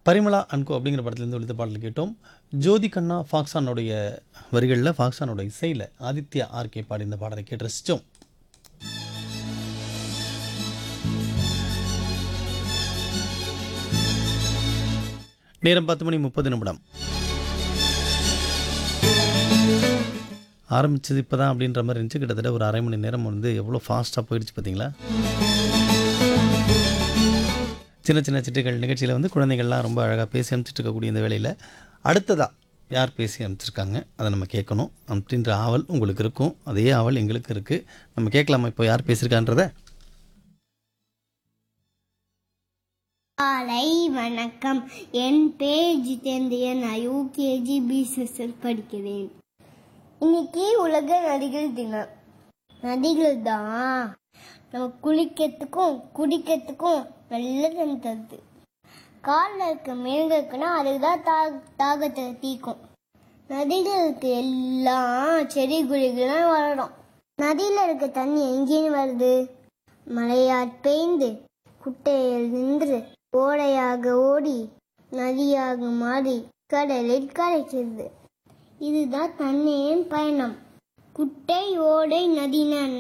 Parimala and Co அப்படிங்கிற படத்துலேருந்து ஒழித்த பாடல் கேட்டோம் ஜோதி கண்ணா ஃபாக்ஸானுடைய வரிகளில் ஃபாக்ஸானோட இசையில் ஆதித்யா ஆர்கே பாடி இந்த பாடலை கேட்டு ரசித்தோம் நேரம் பத்து மணி முப்பது நிமிடம் ஆரம்பிச்சது இப்போ தான் அப்படின்ற மாதிரி இருந்துச்சு கிட்டத்தட்ட ஒரு அரை மணி நேரம் வந்து எவ்வளோ ஃபாஸ்ட்டாக போயிடுச்சு பார்த்தீங்களா சின்ன சின்ன சிட்டுகள் நிகழ்ச்சியில் வந்து குழந்தைகள்லாம் ரொம்ப அழகாக பேசி அனுப்பிச்சிட்டு இருக்கக்கூடிய இந்த வேளையில் அடுத்ததாக யார் பேசி அனுப்பிச்சிருக்காங்க அதை நம்ம கேட்கணும் அப்படின்ற ஆவல் உங்களுக்கு இருக்கும் அதே ஆவல் எங்களுக்கு இருக்குது நம்ம கேட்கலாமா இப்போ யார் பேசியிருக்கான்றத காலை வணக்கம் என் பேர் ஜிதேந்திரன் நான் யூகேஜி பிசிஎஸ்எல் படிக்கிறேன் இன்னைக்கு உலக நதிகள் தினம் நதிகள் தான் நம்ம குளிக்கிறதுக்கும் குடிக்கிறதுக்கும் நல்ல தண்ணி தருது காலில் இருக்க மிருகக்குன்னா அதுக்கு தான் தா தாகத்தை தீக்கும் நதிகளுக்கு எல்லாம் செடி கொடிகள்லாம் வளரும் நதியில் இருக்க தண்ணி எங்கேயும் வருது மழையால் பெய்ந்து குட்டையில் நின்று ஓடையாக ஓடி நதியாக மாறி கடலில் கரைக்கிறது இதுதான் தண்ணியின் பயணம் குட்டை ஓடை நதினா என்ன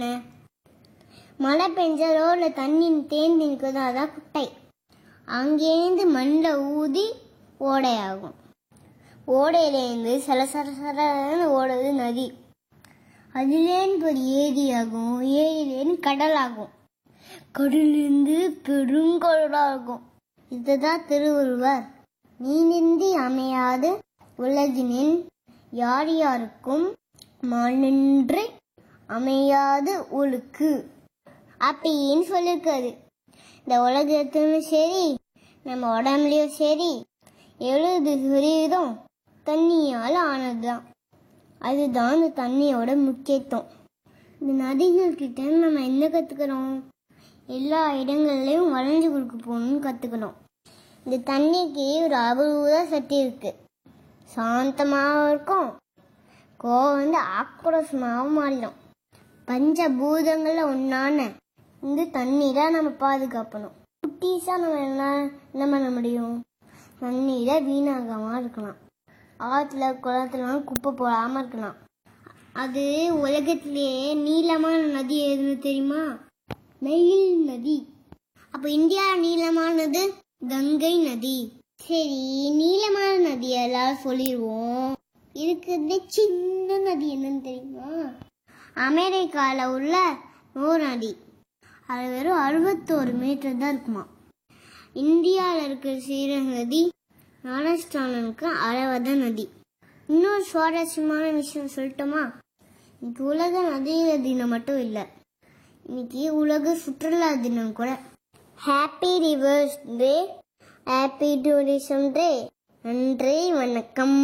மழை பெஞ்சா ரோட்ல தண்ணி தேங்கி நிற்குது அதான் குட்டை அங்கேருந்து மண்ணில் ஊதி ஓடையாகும் ஓடையிலேருந்து சல சர சரன்னு ஓடுறது நதி அதுலேருந்து ஒரு ஏரியாகும் ஏரியிலேருந்து கடலாகும் கடலிருந்து பெருங்கடலாகும் இதுதான் திருவள்ளுவர் நீனின்றி அமையாது உலகினில் யார் யாருக்கும் மனின்றி அமையாது ஒழுக்கு அப்படின்னு சொல்லியிருக்காரு இந்த உலகத்திலும் சரி நம்ம உடம்புலயும் சரி எழுபது சதவீதம் தண்ணியால் ஆனதுதான் அதுதான் இந்த தண்ணியோட முக்கியத்துவம் இந்த நதிகள் கிட்ட நம்ம என்ன கத்துக்கிறோம் எல்லா இடங்கள்லையும் வளைஞ்சு கொடுக்க போகணும்னு கத்துக்கணும் இந்த தண்ணிக்கு ஒரு அபூர்வ சக்தி இருக்கு சாந்தமாகவும் இருக்கும் கோவம் வந்து ஆக்ரோஷமாகவும் மாறிடும் பஞ்சபூதங்கள்ல ஒன்றான இந்த தண்ணீரை நம்ம பாதுகாக்கணும் குட்டீஸாக நம்ம என்ன என்ன பண்ண முடியும் தண்ணீரை வீணாகாம இருக்கலாம் ஆற்றுல குளத்துலாம் குப்பை போடாமல் இருக்கலாம் அது உலகத்திலேயே நீளமான நதி எதுன்னு தெரியுமா நைல் நதி அப்ப இந்தியா நீளமானது கங்கை நதி சரி நீளமான நதி எல்லாரும் சொல்லிடுவோம் இருக்கிறது சின்ன நதி என்னன்னு தெரியுமா அமெரிக்கால உள்ள நோ நதி அது வெறும் அறுபத்தோரு மீட்டர் தான் இருக்குமா இந்தியாவில் இருக்கிற சீரக நதி ராஜஸ்தானுக்கு அறுபது நதி இன்னொரு சுவாரஸ்யமான விஷயம் சொல்லட்டுமா இன்னைக்கு உலக நதிகள் தினம் மட்டும் இல்லை இன்னைக்கு உலக சுற்றுலா தினம் கூட happy rivers day happy tourism day நன்றி வணக்கம்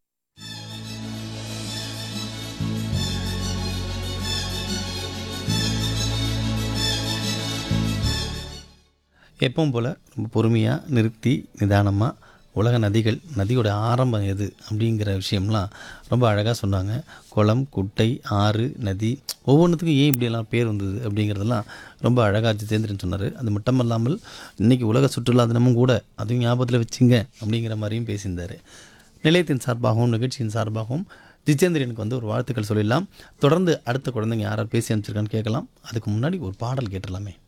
எப்பவும் போல் ரொம்ப பொறுமையாக நிறுத்தி நிதானமாக உலக நதிகள் நதியோட ஆரம்பம் எது அப்படிங்கிற விஷயம்லாம் ரொம்ப அழகாக சொன்னாங்க குளம் குட்டை ஆறு நதி ஒவ்வொன்றுத்துக்கும் ஏன் இப்படியெல்லாம் பேர் வந்தது அப்படிங்கிறதெல்லாம் ரொம்ப அழகாக ஜிதேந்திரன் சொன்னார் அது மட்டும் இல்லாமல் இன்றைக்கி உலக சுற்றுலா தினமும் கூட அதையும் ஞாபகத்தில் வச்சுங்க அப்படிங்கிற மாதிரியும் பேசியிருந்தார் நிலையத்தின் சார்பாகவும் நிகழ்ச்சியின் சார்பாகவும் ஜிதேந்திரனுக்கு வந்து ஒரு வாழ்த்துக்கள் சொல்லிடலாம் தொடர்ந்து அடுத்த குழந்தைங்க யாராவது பேசி அனுப்பிச்சிருக்கான்னு கேட்கலாம் அதுக்கு முன்னாடி ஒரு பாடல் கேட்டுடலாமே